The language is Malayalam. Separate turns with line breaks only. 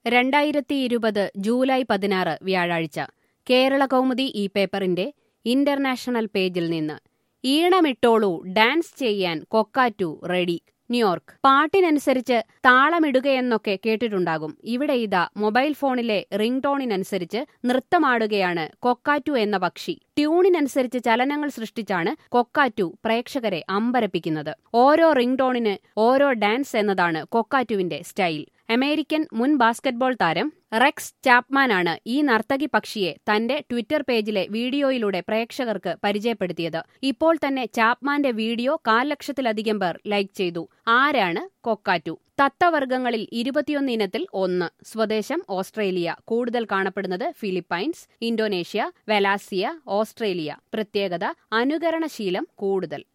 രണ്ടായിരത്തി ഇരുപത് ജൂലൈ പതിനാറ് വ്യാഴാഴ്ച കേരള കൗമുദി ഈ പേപ്പറിന്റെ ഇന്റർനാഷണൽ പേജിൽ നിന്ന് ഈണമിട്ടോളൂ ഡാൻസ് ചെയ്യാൻ കൊക്കാറ്റു റെഡി ന്യൂയോർക്ക് പാട്ടിനനുസരിച്ച് താളമിടുകയെന്നൊക്കെ കേട്ടിട്ടുണ്ടാകും ഇവിടെ ഇതാ മൊബൈൽ ഫോണിലെ റിംഗ് ടോണിനനുസരിച്ച് നൃത്തമാടുകയാണ് കൊക്കാറ്റു എന്ന പക്ഷി ട്യൂണിനനുസരിച്ച് ചലനങ്ങൾ സൃഷ്ടിച്ചാണ് കൊക്കാറ്റു പ്രേക്ഷകരെ അമ്പരപ്പിക്കുന്നത് ഓരോ റിംഗ് ടോണിന് ഓരോ ഡാൻസ് എന്നതാണ് കൊക്കാറ്റുവിന്റെ സ്റ്റൈൽ അമേരിക്കൻ മുൻ ബാസ്കറ്റ്ബോൾ താരം റെക്സ് ചാപ്മാനാണ് ഈ നർത്തകി പക്ഷിയെ തന്റെ ട്വിറ്റർ പേജിലെ വീഡിയോയിലൂടെ പ്രേക്ഷകർക്ക് പരിചയപ്പെടുത്തിയത് ഇപ്പോൾ തന്നെ ചാപ്മാന്റെ വീഡിയോ കാൽ ലക്ഷത്തിലധികം പേർ ലൈക്ക് ചെയ്തു ആരാണ് കൊക്കാറ്റു തത്തവർഗങ്ങളിൽ ഇരുപത്തിയൊന്ന് ഇനത്തിൽ ഒന്ന് സ്വദേശം ഓസ്ട്രേലിയ കൂടുതൽ കാണപ്പെടുന്നത് ഫിലിപ്പൈൻസ് ഇന്തോനേഷ്യ വെലാസിയ ഓസ്ട്രേലിയ പ്രത്യേകത അനുകരണശീലം കൂടുതൽ